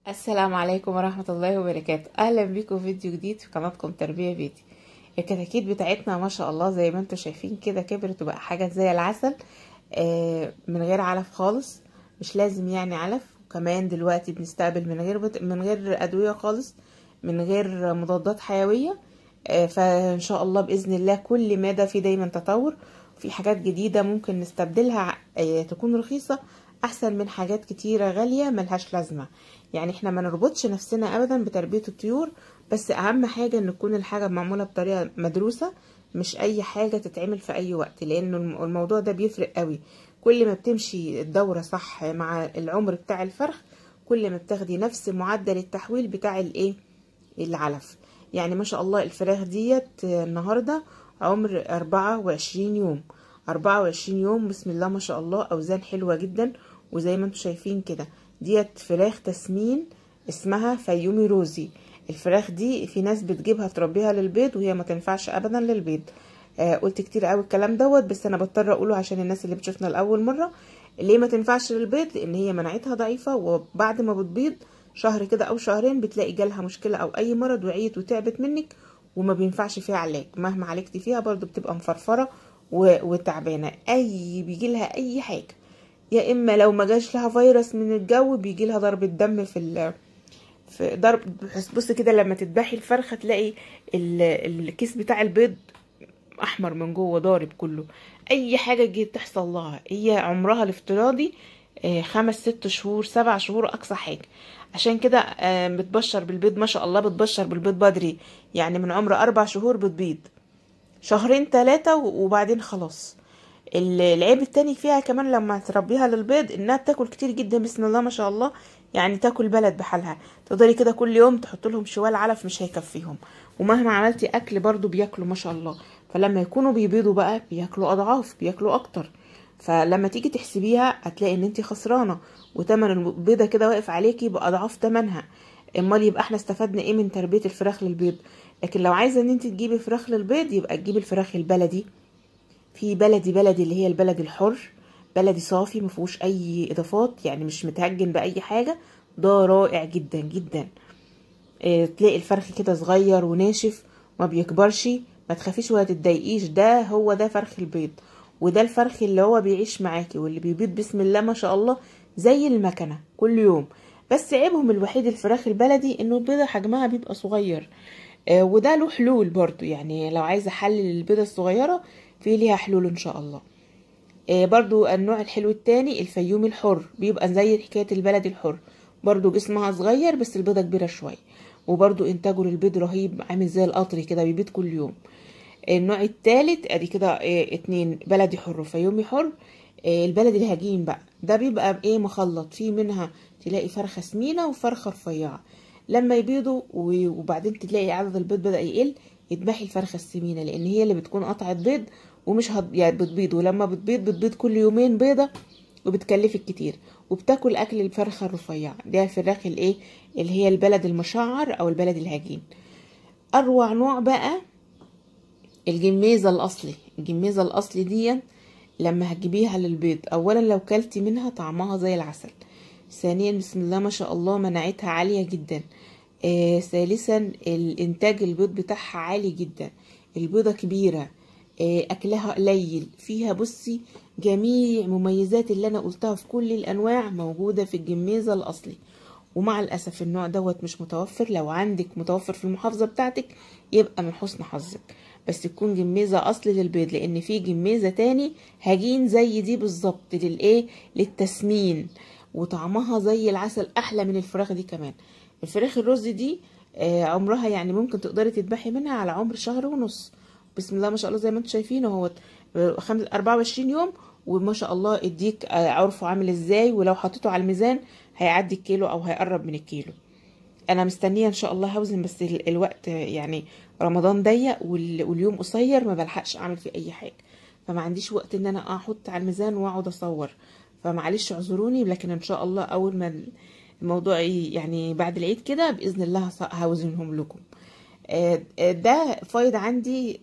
السلام عليكم ورحمة الله وبركاته أهلا بيكم في فيديو جديد في قناتكم تربية بيتي الكتاكيت بتاعتنا ما شاء الله زي ما انتم شايفين كده كبرت وبقى حاجة زي العسل آه من غير علف خالص مش لازم يعني علف وكمان دلوقتي بنستقبل من غير بت... من غير أدوية خالص من غير مضادات حيوية آه فإن شاء الله بإذن الله كل مدى في دايما تطور في حاجات جديدة ممكن نستبدلها آه تكون رخيصة احسن من حاجات كتيرة غالية ملهاش لازمة يعني احنا ما نربطش نفسنا ابدا بتربية الطيور بس اهم حاجة ان تكون الحاجة معمولة بطريقة مدروسة مش اي حاجة تتعمل في اي وقت لان الموضوع ده بيفرق قوي كل ما بتمشي الدورة صح مع العمر بتاع الفرخ كل ما بتاخدي نفس معدل التحويل بتاع الايه العلف يعني ما شاء الله الفراخ ديت النهاردة عمر اربعة وعشرين يوم أربعة وعشرين يوم بسم الله ما شاء الله أوزان حلوة جدا وزي ما انتم شايفين كده ديت فراخ تسمين اسمها فيومي روزي الفراخ دي في ناس بتجيبها تربيها للبيض وهي ما تنفعش أبدا للبيض آه قلت كتير قوي الكلام دوت بس أنا بضطر أقوله عشان الناس اللي بتشوفنا لأول مرة ليه ما تنفعش للبيض لأن هي مناعتها ضعيفة وبعد ما بتبيض شهر كده أو شهرين بتلاقي جالها مشكلة أو أي مرض وعيت وتعبت منك وما بينفعش فيها علاج مهما عالجتي فيها برضو بتبقى مفرفرة وتعبانه اي بيجي لها اي حاجه يا اما لو ما جاش لها فيروس من الجو بيجي لها ضربه دم في ال في ضرب بص كده لما تذبحي الفرخه تلاقي الكيس بتاع البيض احمر من جوه ضارب كله اي حاجه جي تحصل لها هي عمرها الافتراضي خمس ست شهور سبع شهور اقصى حاجه عشان كده بتبشر بالبيض ما شاء الله بتبشر بالبيض بدري يعني من عمر اربع شهور بتبيض شهرين ثلاثة وبعدين خلاص العيب التاني فيها كمان لما تربيها للبيض انها بتاكل كتير جدا بسم الله ما شاء الله يعني تاكل بلد بحالها تقدري كده كل يوم تحط لهم شوال علف مش هيكفيهم ومهما عملتي اكل برضو بياكلوا ما شاء الله فلما يكونوا بيبيضوا بقى بياكلوا اضعاف بياكلوا اكتر فلما تيجي تحسبيها هتلاقي ان انت خسرانه وتمن البيضه كده واقف عليكي باضعاف تمنها امال يبقى احنا استفدنا ايه من تربيه الفراخ للبيض لكن لو عايزه ان انت تجيبي فراخ للبيض يبقى تجيبي الفراخ البلدي في بلدي بلدي اللي هي البلد الحر بلدي صافي مفيهوش اي اضافات يعني مش متهجن باي حاجه ده رائع جدا جدا اه تلاقي الفرخ كده صغير وناشف ما بيكبرش ما تخافيش ولا تتضايقيش ده هو ده فرخ البيض وده الفرخ اللي هو بيعيش معاكي واللي بيبيض بسم الله ما شاء الله زي المكنه كل يوم بس عيبهم الوحيد الفراخ البلدي انه البيضه حجمها بيبقى صغير آه وده له حلول برضو يعني لو عايزه حل للبيضه الصغيره في ليها حلول ان شاء الله آه برضو النوع الحلو التاني الفيومي الحر بيبقى زي حكايه البلدي الحر برضو جسمها صغير بس البيضه كبيره شويه وبرضو انتاجه للبيض رهيب عامل زي القطر كده بيبيض كل يوم النوع التالت ادي كده آه اتنين بلدي حر وفيومي حر البلدي الهجين بقى ده بيبقى بايه مخلط فيه منها تلاقي فرخه سمينه وفرخه رفيعه لما يبيضوا وبعدين تلاقي عدد البيض بدا يقل يذبحي الفرخه السمينه لان هي اللي بتكون قطعه بيض ومش هت... يعني بتبيض ولما بتبيض بتبيض كل يومين بيضه وبتكلفك كتير وبتاكل اكل الفرخه الرفيعه ده الفراخ الايه اللي هي البلد المشعر او البلد الهجين اروع نوع بقى الجميزه الاصلي الجميزه الاصلي دي لما هتجيبيها للبيض اولا لو كلتي منها طعمها زي العسل ثانيا بسم الله ما شاء الله مناعتها عالية جدا آه ثالثا الانتاج البيض بتاعها عالي جدا البيضة كبيرة آه اكلها قليل فيها بصي جميع مميزات اللي انا قلتها في كل الانواع موجودة في الجميزة الاصلي ومع الاسف النوع دوت مش متوفر لو عندك متوفر في المحافظة بتاعتك يبقى من حسن حظك بس تكون جميزة اصلي للبيض لان في جميزة تاني هجين زي دي بالظبط للايه للتسمين وطعمها زي العسل احلى من الفراخ دي كمان الفراخ الرز دي آه عمرها يعني ممكن تقدري تذبحي منها على عمر شهر ونص بسم الله ما شاء الله زي ما انتم شايفين اهوت 24 يوم وما شاء الله الديك آه عرفه عامل ازاي ولو حطيته على الميزان هيعدي الكيلو او هيقرب من الكيلو انا مستنيه ان شاء الله هوزن بس الوقت يعني رمضان ضيق واليوم قصير ما بلحقش اعمل فيه اي حاجه فما عنديش وقت ان انا احط على الميزان واقعد اصور فمعلش اعذروني لكن ان شاء الله اول ما الموضوع يعني بعد العيد كده باذن الله هوزنهم لكم ده فايض عندي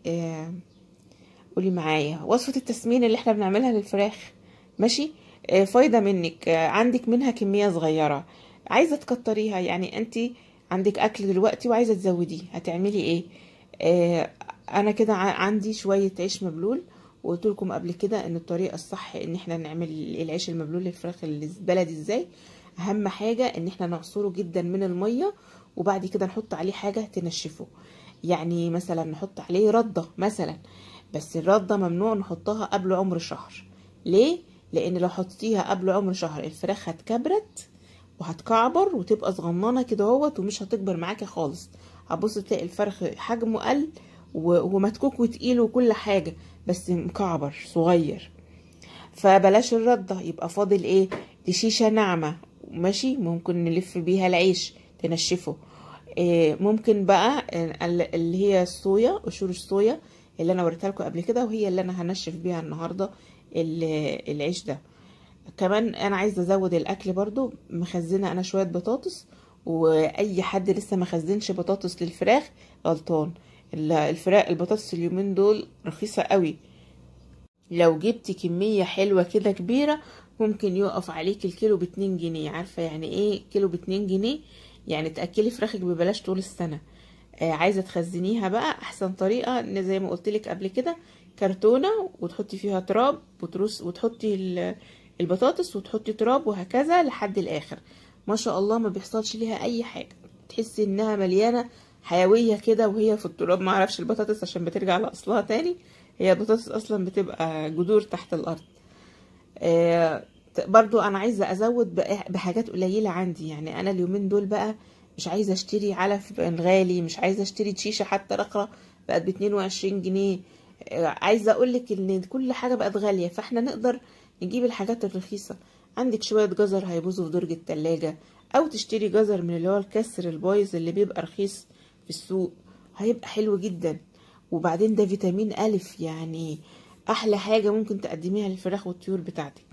قولي معايا وصفه التسمين اللي احنا بنعملها للفراخ ماشي فايده منك عندك منها كميه صغيره عايزه تكتريها يعني انت عندك اكل دلوقتي وعايزه تزوديه هتعملي ايه آه انا كده عندي شويه عيش مبلول وقلت لكم قبل كده ان الطريقه الصح ان احنا نعمل العيش المبلول للفراخ البلدي ازاي اهم حاجه ان احنا نعصره جدا من الميه وبعد كده نحط عليه حاجه تنشفه يعني مثلا نحط عليه رده مثلا بس الرده ممنوع نحطها قبل عمر شهر ليه لان لو حطيتيها قبل عمر شهر الفراخ هتكبرت وهتكعبر وتبقى صغننه كده اهوت ومش هتكبر معاكي خالص هتبص تلاقي الفرخ حجمه قل ومتكوك وتقيل وكل حاجه بس مكعبر صغير فبلاش الرده يبقى فاضل ايه دي شيشه ناعمه ماشي ممكن نلف بيها العيش تنشفه إيه ممكن بقى اللي هي الصويا قشور الصويا اللي انا وريتها لكم قبل كده وهي اللي انا هنشف بيها النهارده العيش ده كمان انا عايزه ازود الاكل برضو مخزنه انا شويه بطاطس واي حد لسه ما خزنش بطاطس للفراخ غلطان الفراخ البطاطس اليومين دول رخيصه قوي لو جبتي كميه حلوه كده كبيره ممكن يقف عليك الكيلو باتنين جنيه عارفه يعني ايه كيلو باتنين جنيه يعني تاكلي فراخك ببلاش طول السنه آه عايزه تخزنيها بقى احسن طريقه ان زي ما قلت لك قبل كده كرتونه وتحطي فيها تراب وترص وتحطي البطاطس وتحطي تراب وهكذا لحد الاخر ما شاء الله ما بيحصلش ليها اي حاجه تحسي انها مليانه حيويه كده وهي في التراب ما اعرفش البطاطس عشان بترجع لاصلها تاني هي البطاطس اصلا بتبقى جذور تحت الارض آه برضو انا عايزه ازود بحاجات قليله عندي يعني انا اليومين دول بقى مش عايزه اشتري علف غالي مش عايزه اشتري شيشه حتى رقره بقت ب 22 جنيه عايزه اقول لك ان كل حاجه بقت غاليه فاحنا نقدر نجيب الحاجات الرخيصه عندك شويه جزر هيبوظوا في درج التلاجة او تشتري جزر من اللي هو الكسر البايظ اللي بيبقى رخيص في السوق هيبقى حلو جدا وبعدين ده فيتامين الف يعني احلى حاجه ممكن تقدميها للفراخ والطيور بتاعتك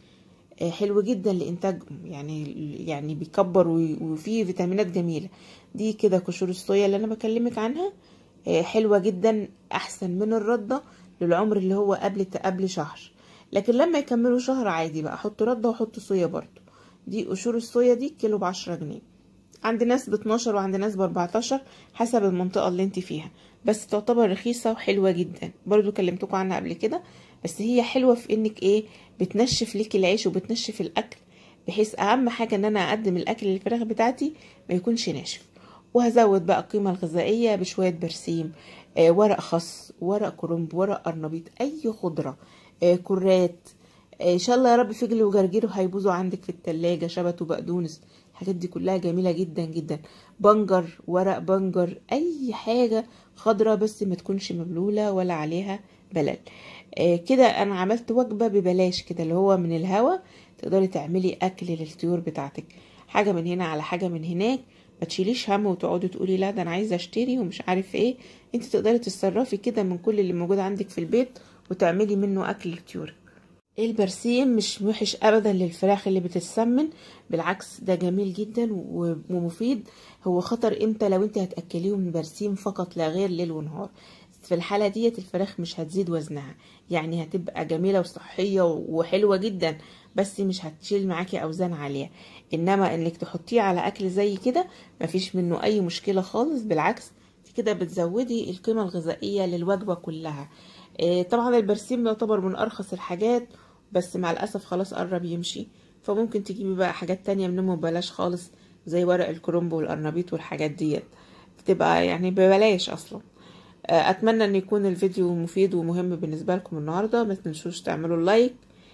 حلو جدا لانتاجهم يعني يعني بيكبر وفيه فيتامينات جميله دي كده قشور الصويا اللي انا بكلمك عنها حلوه جدا احسن من الرده للعمر اللي هو قبل قبل شهر لكن لما يكملوا شهر عادي بقى احط رده واحط صويا برضو دي قشور الصويا دي كيلو بعشرة جنيه عند ناس ب 12 وعند ناس ب 14 حسب المنطقه اللي انت فيها بس تعتبر رخيصه وحلوه جدا برضو كلمتكم عنها قبل كده بس هي حلوه في انك ايه بتنشف ليكي العيش وبتنشف الاكل بحيث اهم حاجه ان انا اقدم الاكل للفراخ بتاعتي ما يكونش ناشف وهزود بقى القيمه الغذائيه بشويه برسيم آه ورق خس ورق كرنب ورق قرنبيط اي خضره آه كرات آه ان شاء الله يا رب فجل وجرجير هيبوظوا عندك في التلاجة شبت وبقدونس الحاجات دي كلها جميلة جدا جدا بنجر ورق بنجر اي حاجة خضرة بس ما تكونش مبلولة ولا عليها بلل آه كده انا عملت وجبة ببلاش كده اللي هو من الهوا تقدري تعملي اكل للطيور بتاعتك حاجة من هنا على حاجة من هناك ما تشيليش هم وتقعدي تقولي لا ده انا عايزه اشتري ومش عارف ايه انت تقدري تتصرفي كده من كل اللي موجود عندك في البيت وتعملي منه اكل لطيورك البرسيم مش وحش ابدا للفراخ اللي بتتسمن بالعكس ده جميل جدا ومفيد هو خطر امتى لو انت هتاكليهم برسيم فقط لا غير ليل ونهار في الحاله ديت الفراخ مش هتزيد وزنها يعني هتبقى جميله وصحيه وحلوه جدا بس مش هتشيل معاكي اوزان عاليه انما انك تحطيه على اكل زي كده مفيش منه اي مشكله خالص بالعكس كده بتزودي القيمه الغذائيه للوجبه كلها طبعا البرسيم يعتبر من ارخص الحاجات بس مع الاسف خلاص قرب يمشي فممكن تجيبي بقى حاجات تانية منهم ببلاش خالص زي ورق الكرنب والقرنبيط والحاجات ديت بتبقى يعني ببلاش اصلا اتمنى ان يكون الفيديو مفيد ومهم بالنسبه لكم النهارده ما تنسوش تعملوا اللايك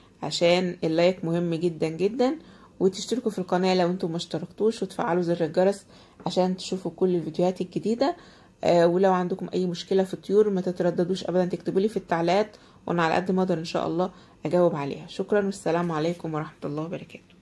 عشان اللايك مهم جدا جدا وتشتركوا في القناه لو انتم ما اشتركتوش وتفعلوا زر الجرس عشان تشوفوا كل الفيديوهات الجديده آه ولو عندكم اي مشكله في الطيور ما تترددوش ابدا تكتبوا لي في التعليقات وانا على قد ما اقدر ان شاء الله اجاوب عليها شكرا والسلام عليكم ورحمه الله وبركاته